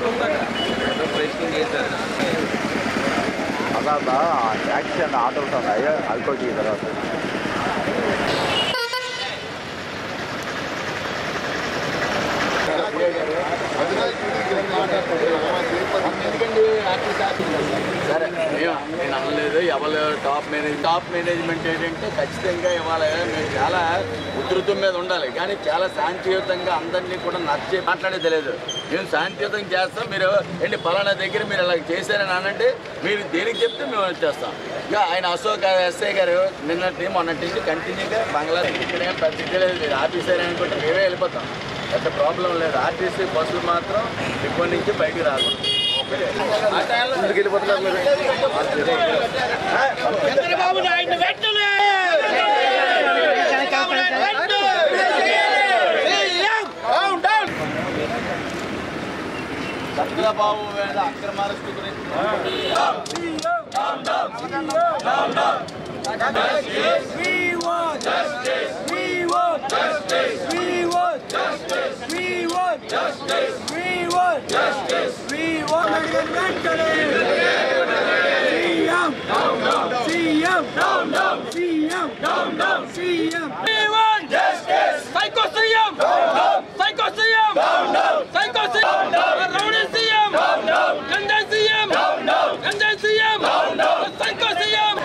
ಅದಾದ action autos ఉన్నాయి ಅಲ್ಕೋಗಿ తర్వాత సరే మేము నేను అనలేదు ఎవరు టాప్ మేనేజ్ టాప్ మేనేజ్మెంట్ ఏంటంటే ఖచ్చితంగా ఇవాళ మేము చాలా ఉధృతం మీద ఉండాలి కానీ చాలా శాంతియుతంగా అందరినీ కూడా నచ్చి మాట్లాడేది లేదు మేము శాంతియుతంగా చేస్తాం మీరు ఏంటి పలానా దగ్గర మీరు ఇలా చేశారని అనంటే మీరు దేనికి చెప్తే మేము వచ్చేస్తాం ఇక ఆయన అశోక్ ఎస్ఐ గారు నిన్నటి మొన్నటి నుంచి కంటిన్యూగా బంగ్లా ఇక్కడ ఏం పెద్ద ఇది లేదు మీరు ఆఫీసర్ అనుకుంటే మేమే వెళ్ళిపోతాం పెద్ద ప్రాబ్లం లేదు ఆర్టీసీ బస్సులు మాత్రం ఇప్పటి నుంచి బయటికి రాకూడదు ఆ టైంలో ముందుకు వెళ్ళిపోతున్నారు మీరు చంద్రబాబు నాయుడు వెంటనే చంద్రబాబు నాయుడు వెంటనే సీఎం డౌన్ డౌన్ చంద్రబాబు మీద అక్రమాల గురించి We want justice. We want justice. We want justice. We want justice. We want justice. We want వెంటనే CM down down CM down down CM down down CM We want justice. Psycho CM down down Psycho CM down down Psycho CM down down rowdy CM down down ganja CM down down ganja CM down down Psycho CM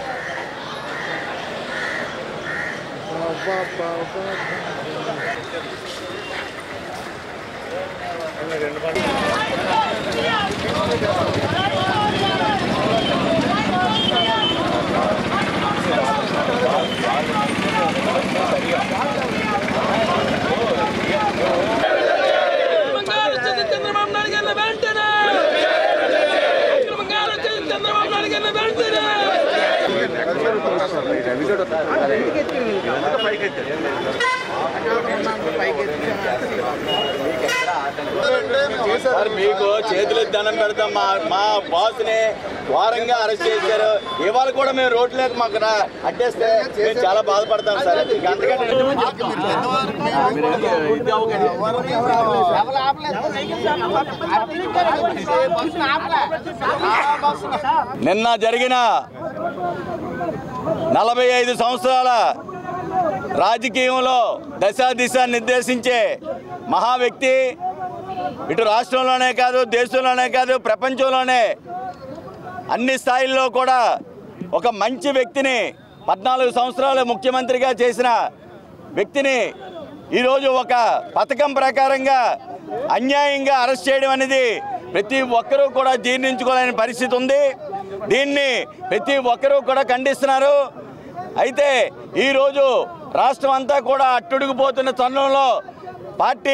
బంగారు వచ్చేసి చంద్రబాబు నాయుడు గారిని వెంటనే బంగారు వచ్చేసి చంద్రబాబు నాయుడు గారిని వెంటనే sir మీకు చేతులు దండం పెడతాం మా మా బాస్ని వారంగా అరెస్ట్ చేశారు ఇవాళ కూడా మేము రోడ్లోకి మాకు రా- అడ్డేస్తే మేము చాలా బాధపడతాం సార్ ఇంక అందుకని ఇది అవ్వకండి. నిన్న జరిగిన నలభై ఐదు సంవత్సరాల రాజకీయంలో దశ దిశ నిర్దేశించే మహా వ్యక్తి ఇటు రాష్ట్రంలోనే కాదు దేశంలోనే కాదు ప్రపంచంలోనే అన్ని స్థాయిల్లో కూడా ఒక మంచి వ్యక్తిని పద్నాలుగు సంవత్సరాలు ముఖ్యమంత్రిగా చేసిన వ్యక్తిని ఈరోజు ఒక పథకం ప్రకారంగా అన్యాయంగా అరెస్ట్ చేయడం అనేది ప్రతి ఒక్కరూ కూడా జీర్ణించుకోలేని పరిస్థితి ఉంది దీన్ని ప్రతి ఒక్కరూ కూడా ఖండిస్తున్నారు అయితే ఈరోజు రాష్ట్రం అంతా కూడా అట్టుడిగిపోతున్న తరుణంలో పార్టీ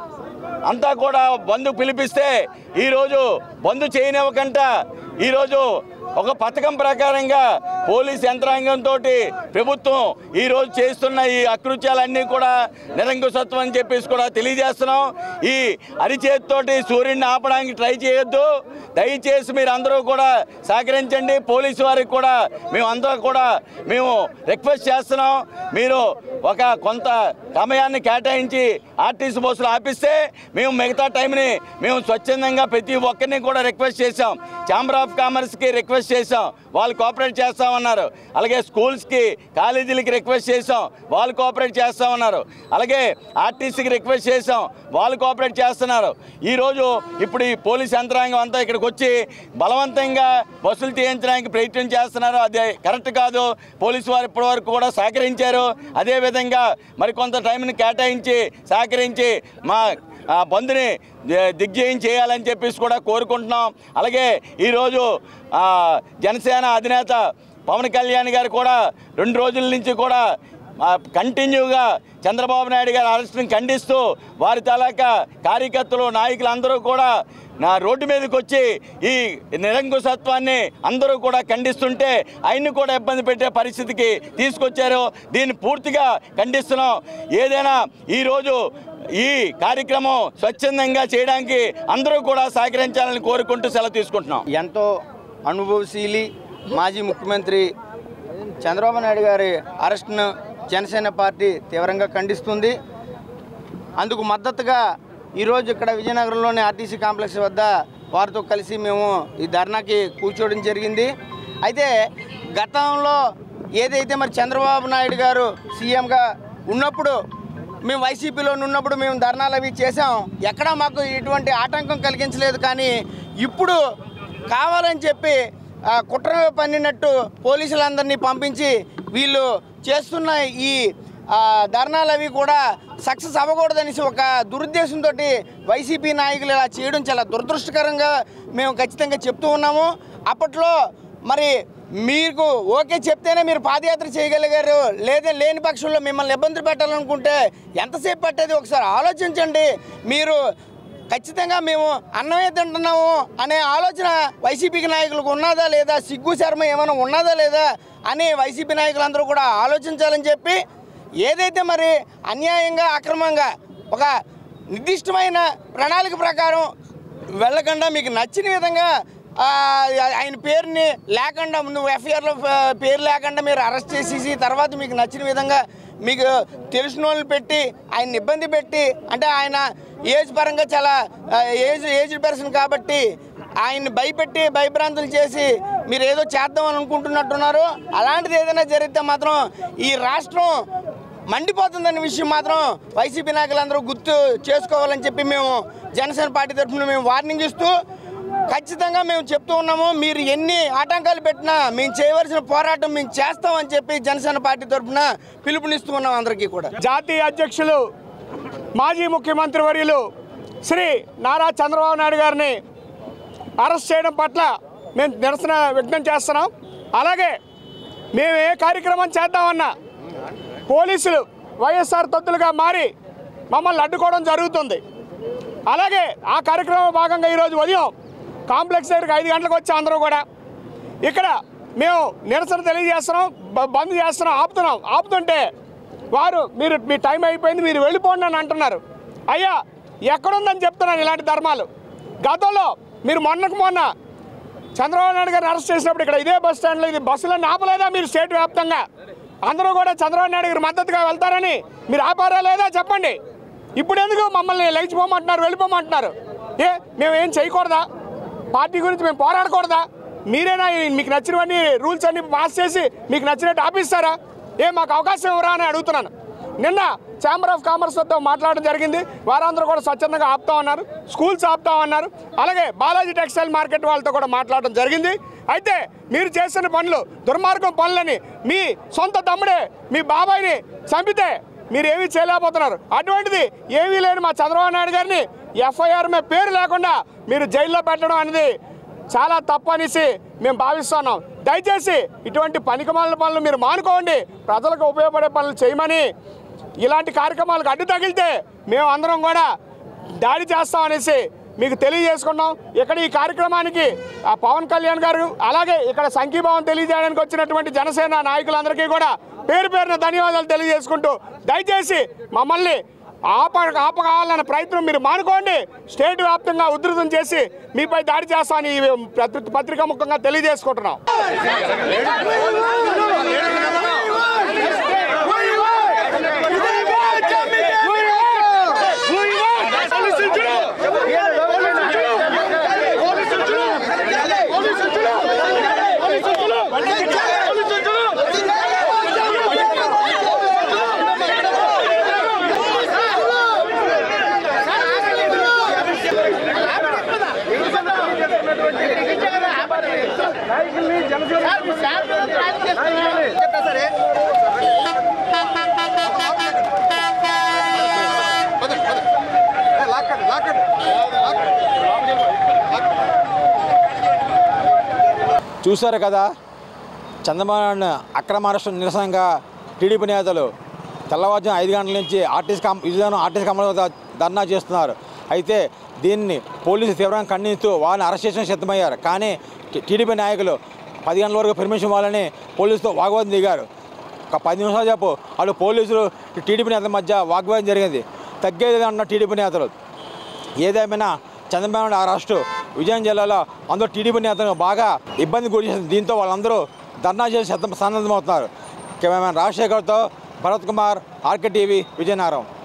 అంతా కూడా బంధు పిలిపిస్తే ఈరోజు బంధు చేయనివ్వకుండా ఈరోజు ఒక పథకం ప్రకారంగా పోలీస్ యంత్రాంగంతో ప్రభుత్వం ఈరోజు చేస్తున్న ఈ అకృత్యాలన్నీ కూడా నిరంకుశత్వం అని చెప్పేసి కూడా తెలియజేస్తున్నాం ఈ అరిచేతితోటి సూర్యుడిని ఆపడానికి ట్రై చేయొద్దు దయచేసి మీరు అందరూ కూడా సహకరించండి పోలీసు వారికి కూడా మేము అందరూ కూడా మేము రిక్వెస్ట్ చేస్తున్నాం మీరు ఒక కొంత సమయాన్ని కేటాయించి ఆర్టీసీ బస్సులు ఆపిస్తే మేము మిగతా టైంని మేము స్వచ్ఛందంగా ప్రతి ఒక్కరిని కూడా రిక్వెస్ట్ చేశాం ఛాంబర్ ఆఫ్ కామర్స్కి రిక్వెస్ట్ చేశాం వాళ్ళు కోఆపరేట్ చేస్తామన్నారు అలాగే స్కూల్స్కి కాలేజీలకి రిక్వెస్ట్ చేశాం వాళ్ళు కోఆపరేట్ చేస్తామన్నారు అలాగే ఆర్టీసీకి రిక్వెస్ట్ చేశాం వాళ్ళు కోఆపరేట్ చేస్తున్నారు ఈరోజు ఇప్పుడు ఈ పోలీస్ యంత్రాంగం అంతా ఇక్కడికి వచ్చి బలవంతంగా బస్సులు తీయించడానికి ప్రయత్నం చేస్తున్నారు అది కరెక్ట్ కాదు పోలీసు వారు ఇప్పటివరకు కూడా సహకరించారు అదేవిధంగా మరికొంత టైంని కేటాయించి సహకరించి మా ఆ బంద్ని ది- దిగ్విజయం చేయాలని చెప్పేసి కూడా కోరుకుంటున్నాం అలాగే ఈరోజు ఆ, జనసేన అధినేత పవన్ కళ్యాణ్ గారు కూడా రెండు రోజుల నుంచి కూడా ఆ, కంటిన్యూగా చంద్రబాబు నాయుడు గారి అరెస్ట్ని ఖండిస్తూ వారి తాలూకా కార్యకర్తలు నాయకులు అందరూ కూడా నా రోడ్డు మీదకి వచ్చి ఈ నిరంకుశత్వాన్ని అందరూ కూడా ఖండిస్తుంటే ఆయన్ని కూడా ఇబ్బంది పెట్టే పరిస్థితికి తీసుకొచ్చారు దీన్ని పూర్తిగా ఖండిస్తున్నాం ఏదైనా ఈరోజు ఈ కార్యక్రమం స్వచ్ఛందంగా చేయడానికి అందరూ కూడా సహకరించాలని కోరుకుంటూ సెలవు తీసుకుంటున్నాం ఎంతో అనుభవశీలి మాజీ ముఖ్యమంత్రి చంద్రబాబు నాయుడు గారి అరెస్ట్ను జనసేన పార్టీ తీవ్రంగా ఖండిస్తుంది అందుకు మద్దతుగా ఈరోజు ఇక్కడ విజయనగరంలోని ఆర్టీసీ కాంప్లెక్స్ వద్ద వారితో కలిసి మేము ఈ ధర్నాకి కూర్చోవడం జరిగింది అయితే గతంలో ఏదైతే మరి చంద్రబాబు నాయుడు గారు సీఎంగా ఉన్నప్పుడు మేము వైసీపీలో ఉన్నప్పుడు మేము ధర్నాలు అవి చేసాం ఎక్కడా మాకు ఎటువంటి ఆటంకం కలిగించలేదు కానీ ఇప్పుడు కావాలని చెప్పి ఆ, కుట్ర పన్నినట్టు పోలీసులందరినీ పంపించి వీళ్ళు చేస్తున్న ఈ ఆ, ధర్నాలు అవి కూడా సక్సెస్ అవ్వకూడదనేసి ఒక దురుద్దేశంతో వైసీపీ నాయకులు ఇలా చేయడం చాలా దురదృష్టకరంగా మేము ఖచ్చితంగా చెప్తూ ఉన్నాము అప్పట్లో మరి మీకు ఓకే చెప్తేనే మీరు పాదయాత్ర చేయగలిగారు లేదా లేని పక్షంలో మిమ్మల్ని ఇబ్బందులు పెట్టాలనుకుంటే ఎంతసేపు పట్టేది ఒకసారి ఆలోచించండి మీరు ఖచ్చితంగా మేము అన్నమే తింటున్నాము అనే ఆలోచన వైసీపీకి నాయకులకు ఉన్నదా లేదా సిగ్గు శర్మ ఏమైనా ఉన్నదా లేదా అని వైసీపీ నాయకులందరూ కూడా ఆలోచించాలని చెప్పి ఏదైతే మరి అన్యాయంగా అక్రమంగా ఒక నిర్దిష్టమైన ప్రణాళిక ప్రకారం వెళ్ళకుండా మీకు నచ్చిన విధంగా ఆ, ఆయన పేరుని లేకుండా నువ్వు ఎఫ్ఐఆర్లో పేరు లేకుండా మీరు అరెస్ట్ చేసేసి తర్వాత మీకు నచ్చిన విధంగా మీకు తెలిసిన వాళ్ళని పెట్టి ఆయన ఇబ్బంది పెట్టి అంటే ఆయన ఏజ్ పరంగా చాలా ఆ, ఏజ్ ఏజ్డ్ పర్సన్ కాబట్టి ఆయన్ని భయపెట్టి భయభ్రాంతులు చేసి మీరు ఏదో చేద్దామని అనుకుంటున్నట్టున్నారు అలాంటిది ఏదైనా జరిగితే మాత్రం ఈ రాష్ట్రం మండిపోతుందనే విషయం మాత్రం వైసీపీ నాయకులందరూ గుర్తు చేసుకోవాలని చెప్పి మేము జనసేన పార్టీ తరఫున మేము వార్నింగ్ ఇస్తూ ఖచ్చితంగా మేము చెప్తూ ఉన్నాము మీరు ఎన్ని ఆటంకాలు పెట్టినా మేము చేయవలసిన పోరాటం మేము చేస్తామని చెప్పి జనసేన పార్టీ తరఫున పిలుపునిస్తూ ఉన్నాం అందరికీ కూడా జాతీయ అధ్యక్షులు మాజీ ముఖ్యమంత్రి వర్యులు శ్రీ నారా చంద్రబాబు నాయుడు గారిని అరెస్ట్ చేయడం పట్ల మేము నిరసన వ్యక్తం చేస్తున్నాం అలాగే మేము ఏ కార్యక్రమం చేద్దామన్నా పోలీసులు వైఎస్ఆర్ తొత్తులుగా మారి మమ్మల్ని అడ్డుకోవడం జరుగుతుంది అలాగే ఆ కార్యక్రమం భాగంగా ఈరోజు ఉదయం కాంప్లెక్స్ దగ్గరికి ఐదు గంటలకు వచ్చి అందరూ కూడా ఇక్కడ మేము నిరసన తెలియజేస్తున్నాం బ- బంద్ చేస్తున్నాం ఆపుతున్నాం ఆపుతుంటే వారు మీరు మీ టైం అయిపోయింది మీరు వెళ్ళిపోండి అని అంటున్నారు అయ్యా ఎక్కడుందని చెప్తున్నాను ఇలాంటి ధర్మాలు గతంలో మీరు మొన్నకు మొన్న చంద్రబాబు నాయుడు గారిని అరెస్ట్ చేసినప్పుడు ఇక్కడ ఇదే బస్ స్టాండ్లో ఇది బస్సులను ఆపలేదా మీరు స్టేట్ వ్యాప్తంగా అందరూ కూడా చంద్రబాబు నాయుడు గారి మద్దతుగా వెళ్తారని మీరు ఆపారా లేదా చెప్పండి ఇప్పుడు ఎందుకు మమ్మల్ని లేచిపోమంటున్నారు వెళ్ళిపోమంటున్నారు ఏ మేము ఏం చేయకూడదా పార్టీ గురించి మేము పోరాడకూడదా మీరేనా ఈ మీకు నచ్చినవన్నీ రూల్స్ అన్ని పాస్ చేసి మీకు నచ్చినట్టు ఆపిస్తారా ఏ మాకు అవకాశం ఇవ్వరా అని అడుగుతున్నాను నిన్న ఛాంబర్ ఆఫ్ కామర్స్తో మాట్లాడడం జరిగింది వారందరూ కూడా స్వచ్ఛందంగా ఆపుతామన్నారు స్కూల్స్ ఆపుతామన్నారు అలాగే బాలాజీ టెక్స్టైల్ మార్కెట్ వాళ్ళతో కూడా మాట్లాడడం జరిగింది అయితే మీరు చేస్తున్న పనులు దుర్మార్గం పనులని మీ సొంత తమ్ముడే మీ బాబాయిని చంపితే మీరు ఏమీ చేయలేకపోతున్నారు అటువంటిది ఏమీ లేని మా చంద్రబాబు నాయుడు గారిని ఎఫ్ఐఆర్ మీద పేరు లేకుండా మీరు జైల్లో పెట్టడం అనేది చాలా తప్పు అనేసి మేము భావిస్తున్నాం దయచేసి ఇటువంటి పనికిమాలిన పనులు మీరు మానుకోండి ప్రజలకు ఉపయోగపడే పనులు చేయమని ఇలాంటి కార్యక్రమాలకు అడ్డు తగిలితే మేము అందరం కూడా దాడి చేస్తామనేసి మీకు తెలియజేసుకున్నాం ఇక్కడ ఈ కార్యక్రమానికి ఆ పవన్ కళ్యాణ్ గారు అలాగే ఇక్కడ సంఘీభావం తెలియజేయడానికి వచ్చినటువంటి జనసేన నాయకులందరికీ కూడా పేరు పేరున ధన్యవాదాలు తెలియజేసుకుంటూ దయచేసి మమ్మల్ని ఆప ఆపకావాలన్న ప్రయత్నం మీరు మానుకోండి స్టేట్ వ్యాప్తంగా ఉధృతం చేసి మీపై దాడి చేస్తామని ఈ పత్రి- పత్రికా ముఖంగా తెలియజేసుకుంటున్నాం చూశారు కదా చంద్రబాబు నాయుడు అక్రమ అరెస్టు నిరసనగా టీడీపీ నేతలు తెల్లవారుజాము ఐదు గంటల నుంచి ఆర్టీసీ కాం విజయనగరం ఆర్టీసీ కాంప్లెక్స్ వద్ద ధర్నా చేస్తున్నారు అయితే దీన్ని పోలీసులు తీవ్రంగా ఖండిస్తూ వారిని అరెస్ట్ చేసిన సిద్ధమయ్యారు కానీ టీ- టీడీపీ నాయకులు పది గంటల వరకు పర్మిషన్ ఇవ్వాలని పోలీసుతో వాగ్వాదం దిగారు ఒక పది నిమిషాలు చెప్పు వాళ్ళు పోలీసులు టీడీపీ నేతల మధ్య వాగ్వాదం జరిగింది తగ్గేది అన్న టీడీపీ నేతలు ఏదేమైనా చంద్రబాబు నాయుడు అరెస్టు విజయనగరం జిల్లాలో అందరూ టీడీపీ నేతలు బాగా ఇబ్బంది గురి చేసింది దీంతో వాళ్ళందరూ ధర్నా చేసి సన్నద్ధమవుతున్నారు కెమెరామెన్ రాజశేఖర్తో భరత్ కుమార్ ఆర్కే టీవీ విజయనగరం